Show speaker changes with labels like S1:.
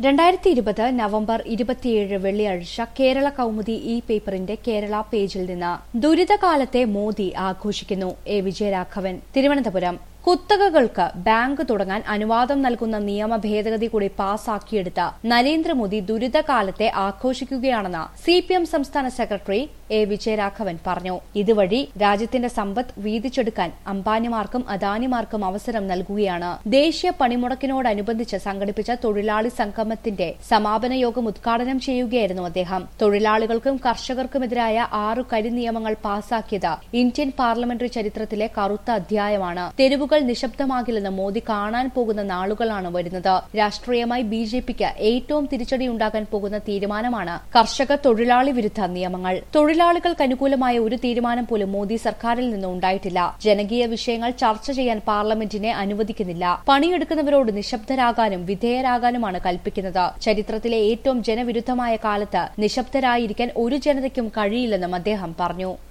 S1: രണ്ടായിരത്തി ഇരുപത് നവംബർ ഇരുപത്തിയേഴ് വെള്ളിയാഴ്ച കേരള കൗമുദി ഇ പേപ്പറിന്റെ കേരള പേജിൽ നിന്ന് ദുരിതകാലത്തെ മോദി ആഘോഷിക്കുന്നു എ വിജയരാഘവൻ തിരുവനന്തപുരം കുത്തകകൾക്ക് ബാങ്ക് തുടങ്ങാൻ അനുവാദം നൽകുന്ന നിയമ ഭേദഗതി കൂടി പാസാക്കിയെടുത്ത നരേന്ദ്രമോദി ദുരിതകാലത്തെ ആഘോഷിക്കുകയാണെന്ന് സി പി എം സംസ്ഥാന സെക്രട്ടറി എ വിജയരാഘവൻ പറഞ്ഞു ഇതുവഴി രാജ്യത്തിന്റെ സമ്പത്ത് വീതിച്ചെടുക്കാൻ അംബാനിമാർക്കും അദാനിമാർക്കും അവസരം നൽകുകയാണ് ദേശീയ പണിമുടക്കിനോടനുബന്ധിച്ച് സംഘടിപ്പിച്ച തൊഴിലാളി സംഗമത്തിന്റെ സമാപന യോഗം ഉദ്ഘാടനം ചെയ്യുകയായിരുന്നു അദ്ദേഹം തൊഴിലാളികൾക്കും കർഷകർക്കുമെതിരായ ആറു കരിനിയമങ്ങൾ പാസാക്കിയത് ഇന്ത്യൻ പാർലമെന്ററി ചരിത്രത്തിലെ കറുത്ത അധ്യായമാണ് തെരുവുകൾ നിശബ്ദമാകില്ലെന്ന് മോദി കാണാൻ പോകുന്ന നാളുകളാണ് വരുന്നത് രാഷ്ട്രീയമായി ബി ജെ പിക്ക് ഏറ്റവും തിരിച്ചടിയുണ്ടാകാൻ പോകുന്ന തീരുമാനമാണ് കർഷക തൊഴിലാളി വിരുദ്ധ നിയമങ്ങൾ തൊഴിലാളികൾക്ക് അനുകൂലമായ ഒരു തീരുമാനം പോലും മോദി സർക്കാരിൽ നിന്ന് ഉണ്ടായിട്ടില്ല ജനകീയ വിഷയങ്ങൾ ചർച്ച ചെയ്യാൻ പാർലമെന്റിനെ അനുവദിക്കുന്നില്ല പണിയെടുക്കുന്നവരോട് നിശബ്ദരാകാനും വിധേയരാകാനുമാണ് കൽപ്പിക്കുന്നത് ചരിത്രത്തിലെ ഏറ്റവും ജനവിരുദ്ധമായ കാലത്ത് നിശബ്ദരായിരിക്കാൻ ഒരു ജനതയ്ക്കും കഴിയില്ലെന്നും അദ്ദേഹം പറഞ്ഞു